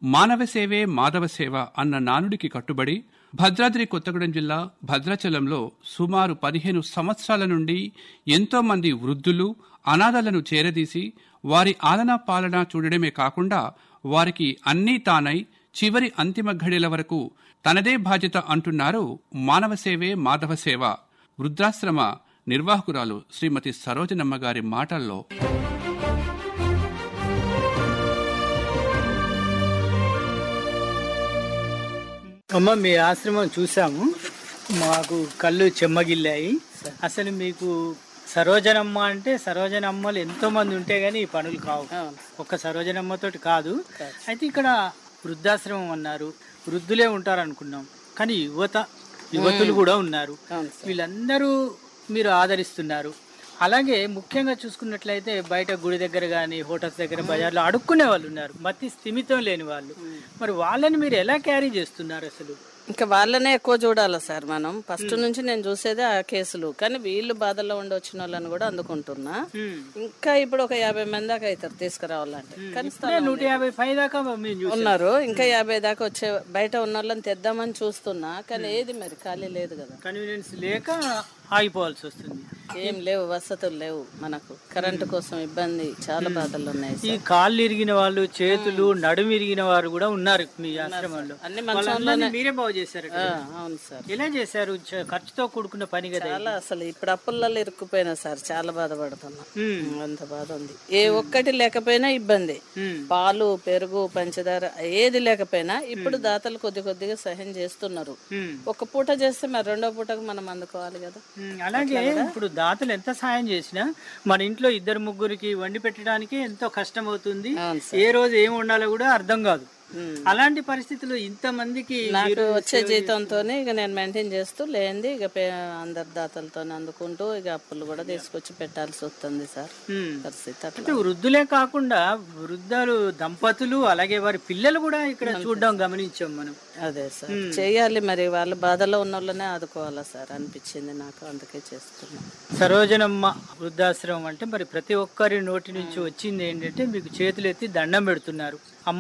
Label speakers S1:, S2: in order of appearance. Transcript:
S1: మానవ సేవే మాధవ సేవ అన్న నానుడికి కట్టుబడి భద్రాద్రి కొత్తగూడెం జిల్లా భద్రాచలంలో సుమారు పదిహేను సంవత్సరాల నుండి ఎంతో మంది వృద్ధులు అనాథలను చేరదీసి వారి ఆలనా పాలన చూడడమే కాకుండా వారికి అన్నీ తానై చివరి అంతిమ ఘడియల వరకు తనదే బాధ్యత అంటున్నారు మానవ సేవే మాధవ సేవ వృద్ధాశ్రమ నిర్వాహకురాలు శ్రీమతి సరోజనమ్మ గారి మాటల్లో
S2: అమ్మ మీ ఆశ్రమం చూసాము మాకు కళ్ళు చెమ్మగిల్లాయి అసలు మీకు సరోజనమ్మ అంటే సరోజనమ్మలు ఎంతో మంది ఉంటే గానీ ఈ పనులు కావు ఒక్క సరోజనమ్మతోటి కాదు అయితే ఇక్కడ వృద్ధాశ్రమం అన్నారు వృద్ధులే ఉంటారు అనుకున్నాం కానీ యువత యువతులు కూడా ఉన్నారు వీళ్ళందరూ మీరు ఆదరిస్తున్నారు అలాగే ముఖ్యంగా చూసుకున్నట్లయితే బయట గుడి దగ్గర కానీ హోటల్స్ దగ్గర బజార్లో అడుక్కునే వాళ్ళు ఉన్నారు మతి స్థిమితం లేని వాళ్ళు మరి వాళ్ళని మీరు ఎలా క్యారీ చేస్తున్నారు అసలు
S3: ఇంకా వాళ్ళనే ఎక్కువ చూడాలి సార్ మనం ఫస్ట్ నుంచి నేను చూసేదే ఆ కేసులు కానీ వీళ్ళు బాధల్లో ఉండి వచ్చిన వాళ్ళని కూడా అందుకుంటున్నా ఇంకా ఇప్పుడు ఒక యాభై మంది దాకా అవుతారు తీసుకురావాలంటే కానీ స్థలం
S2: నూట యాభై పై దాకా మేము చూసాం.
S3: ఉన్నారు ఇంకా యాభై దాకా వచ్చే బయట ఉన్న వాళ్ళని తెద్దామని చూస్తున్నా కానీ ఏది మరి ఖాళీ లేదు కదా
S2: కన్వీనియన్స్ లేక ఆగిపోవాల్సి వస్తుంది
S3: ఏం లేవు వసతులు లేవు మనకు కరెంటు కోసం ఇబ్బంది చాలా బాధలు ఉన్నాయి
S2: ఈ
S3: సార్.
S2: కాళ్ళు ఇరిగిన వాళ్ళు చేతులు నడుము ఇరిగిన వారు కూడా ఉన్నారు మీ ఆశ్రమంలో
S3: అన్ని
S2: వాళ్ళందరినీ మీరే బాగు చేశారు
S3: ఆ, అవును సార్
S2: ఎలా చేశారు చ- ఖర్చుతో కూడుకున్న పని కదా ఇది.
S3: చాలా అసలు ఇప్పుడు అప్పులలో ఇరుక్కుపోయినా సార్ చాలా బాధపడుతున్నా
S2: మ్మ్.
S3: అంత బాధ ఉంది ఏ ఒక్కటి లేకపోయినా ఇబ్బంది
S2: మ్మ్.
S3: పాలు పెరుగు పంచదార ఏది లేకపోయినా ఇప్పుడు దాతలు కొద్ది కొద్దిగా సహాయం చేస్తున్నారు
S2: మ్మ్.
S3: ఒక పూట చేస్తే మరి రెండో పూటకు మనం అందుకోవాలి కదా
S2: మ్మ్. అలాగే ఇప్పుడు దాతలు ఎంత సాయం చేసినా మన ఇంట్లో ఇద్దరు ముగ్గురికి వండి పెట్టడానికి ఎంతో కష్టం అవుతుంది
S3: అవును
S2: ఏ రోజు ఏం వండాలో కూడా అర్థం కాదు
S3: మ్మ్.
S2: అలాంటి పరిస్థితుల్లో ఇంతమందికి
S3: నాకు వచ్చే జీతంతో ఇక నేను మెయింటైన్ చేస్తూ లేనిది ఇక పే- అందరి దాతలతో అందుకుంటూ ఇక అప్పులు కూడా తీసుకొచ్చి పెట్టాల్సి వస్తుంది సార్
S2: మ్మ్.
S3: పరిస్థితి అట్లా
S2: అంటే వృద్ధులే కాకుండా వృద్ధాలు దంపతులు అలాగే వారి పిల్లలు కూడా ఇక్కడ చూడడం గమనించాం మనం
S3: అదే సార్ చేయాలి మరి వాళ్ళు బాధలో ఉన్న వాళ్ళనే ఆదుకోవాలా సార్ అనిపించింది నాకు అందుకే చేస్తున్నా
S2: సరోజనమ్మ వృద్ధాశ్రమం అంటే మరి ప్రతి ఒక్కరి నోటి నుంచి వచ్చింది ఏంటంటే మీకు చేతులు ఎత్తి దండం పెడుతున్నారు అమ్మ